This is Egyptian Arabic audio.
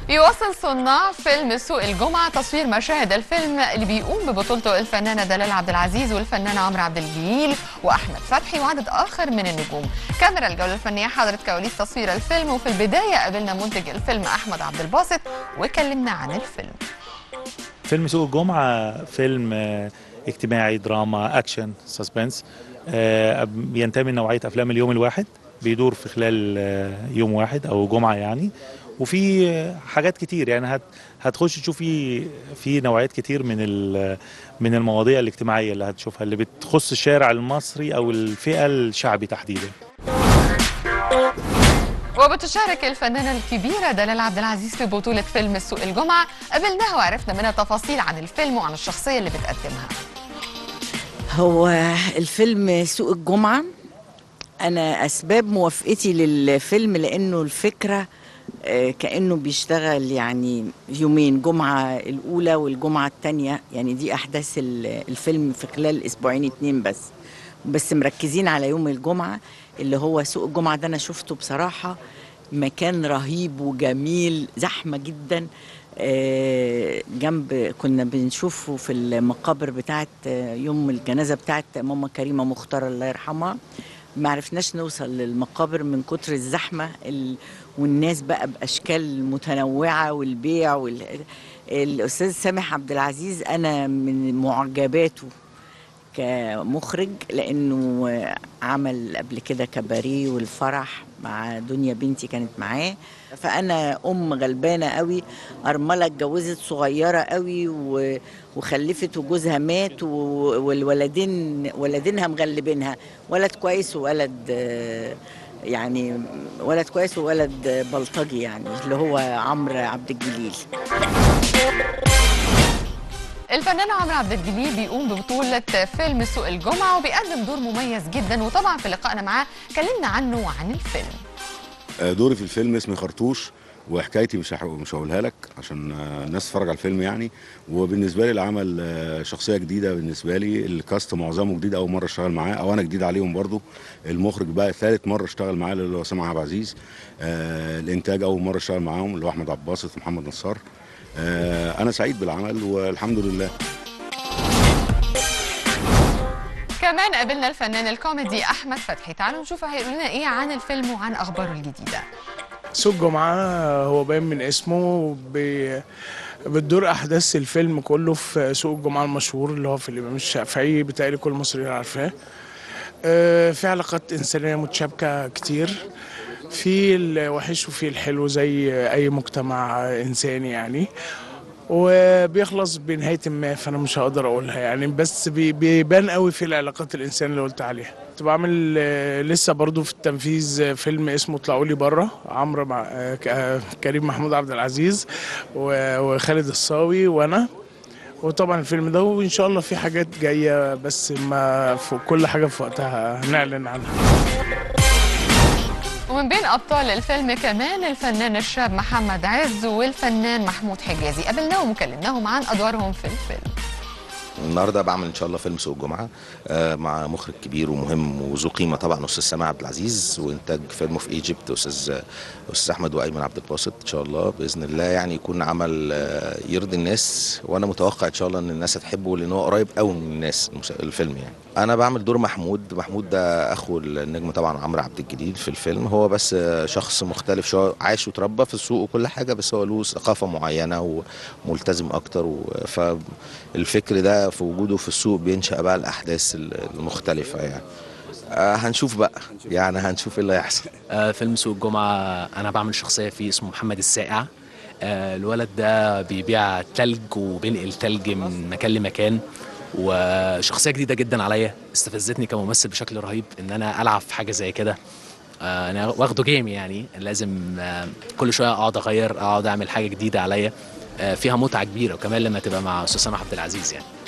بيواصل صناع فيلم سوق الجمعة تصوير مشاهد الفيلم اللي بيقوم ببطولته الفنانة دلال عبد العزيز والفنان عمرو عبد الجليل وأحمد فتحي وعدد آخر من النجوم كاميرا الجولة الفنية حضرت كواليس تصوير الفيلم وفي البداية قابلنا منتج الفيلم أحمد عبد الباسط وكلمنا عن الفيلم فيلم سوق الجمعة فيلم آه، اجتماعي دراما أكشن سسبنس آه، بينتمي لنوعية أفلام اليوم الواحد بيدور في خلال آه، يوم واحد أو جمعة يعني وفي آه، حاجات كتير يعني هت هتخش تشوفي في نوعيات كتير من ال- من المواضيع الاجتماعية اللي هتشوفها اللي بتخص الشارع المصري أو الفئة الشعبي تحديدا وبتشارك الفنانة الكبيرة دلال عبد العزيز في بطولة فيلم سوق الجمعة قابلناها وعرفنا منها تفاصيل عن الفيلم وعن الشخصية اللي بتقدمها هو الفيلم سوق الجمعة أنا أسباب موافقتي للفيلم لأنه الفكرة آه، كأنه بيشتغل يعني يومين جمعة الأولى والجمعة الثانية يعني دي أحداث ال- الفيلم في خلال أسبوعين اتنين بس بس مركزين على يوم الجمعة اللي هو سوق الجمعة ده أنا شفته بصراحة مكان رهيب وجميل زحمة جدا آه، جنب كنا بنشوفه في المقابر بتاعت آه، يوم الجنازة بتاعت ماما كريمة مختار الله يرحمها ما عرفناش نوصل للمقابر من كتر الزحمة ال... والناس بقى بأشكال متنوعة والبيع وال... الأستاذ سامح عبد العزيز أنا من معجباته كمخرج لانه عمل قبل كده كباريه والفرح مع دنيا بنتي كانت معاه فانا ام غلبانه قوي ارمله اتجوزت صغيره قوي و- وخلفت وجوزها مات و- والولدين ولدينها مغلبينها ولد كويس وولد آه، يعني ولد كويس وولد آه، بلطجي يعني اللي هو عمرو عبد الجليل الفنان عمرو عبد الجليل بيقوم ببطولة فيلم سوق الجمعة وبيقدم دور مميز جدا وطبعا في لقائنا معاه كلمنا عنه وعن الفيلم آه، دوري في الفيلم اسمي خرطوش وحكايتي مش هح- مش هقولها لك عشان آه، الناس تتفرج على الفيلم يعني وبالنسبه لي العمل آه، شخصيه جديده بالنسبه لي الكاست معظمه جديد اول مره اشتغل معاه او انا جديد عليهم برضو المخرج بقى ثالث مره اشتغل معاه اللي هو سامع عبد العزيز آه، الانتاج اول مره اشتغل معاهم اللي هو احمد عباسط ومحمد نصار آه، انا سعيد بالعمل والحمد لله كمان قابلنا الفنان الكوميدي أحمد فتحي تعالوا نشوف هيقول لنا إيه عن الفيلم وعن أخباره الجديدة سوق جمعة هو باين من اسمه بي بتدور أحداث الفيلم كله في سوق الجمعة المشهور اللي هو في الإمام الشافعي بتهيألي كل المصريين عارفاه آه، في علاقات إنسانية متشابكة كتير في الوحش وفي الحلو زي أي مجتمع إنساني يعني وبيخلص بنهاية ما فأنا مش هقدر أقولها يعني بس بي- بيبان قوي في العلاقات الإنسانية اللي قلت عليها كنت بعمل آه، لسه برضو في التنفيذ آه، فيلم اسمه طلعوا لي بره عمرو مع آه، ك- آه، كريم محمود عبد العزيز و- وخالد الصاوي وأنا وطبعا الفيلم ده وإن شاء الله في حاجات جاية بس ما في كل حاجة في وقتها هنعلن عنها ومن بين أبطال الفيلم كمان الفنان الشاب محمد عز والفنان محمود حجازي قابلناهم وكلمناهم عن أدوارهم في الفيلم النهارده بعمل ان شاء الله فيلم سوق الجمعه آه، مع مخرج كبير ومهم وذو قيمه طبعا استاذ سامع عبد العزيز وانتاج فيلمه في ايجيبت استاذ استاذ احمد وايمن عبد الباسط ان شاء الله باذن الله يعني يكون عمل آه، يرضي الناس وانا متوقع ان شاء الله ان الناس هتحبه لان هو قريب قوي من الناس المس- الفيلم يعني انا بعمل دور محمود محمود ده اخو النجم طبعا عمرو عبد الجليل في الفيلم هو بس آه، شخص مختلف شويه عايش وتربى في السوق وكل حاجه بس هو له ثقافه معينه وملتزم اكتر و- فالفكر ده في وجوده في السوق بينشأ بقى الاحداث المختلفه يعني آه، هنشوف بقى يعني هنشوف ايه اللي هيحصل آه، فيلم سوق الجمعة أنا بعمل شخصية فيه اسمه محمد السائع آه، الولد ده بيبيع تلج وبينقل تلج من مكان لمكان وشخصية جديدة جدا عليا استفزتني كممثل بشكل رهيب إن أنا ألعب في حاجة زي كده آه، أنا واخده جيم يعني لازم آه، كل شوية أقعد أغير أقعد أعمل حاجة جديدة عليا آه، فيها متعة كبيرة وكمان لما تبقى مع أستاذ سامح عبد العزيز يعني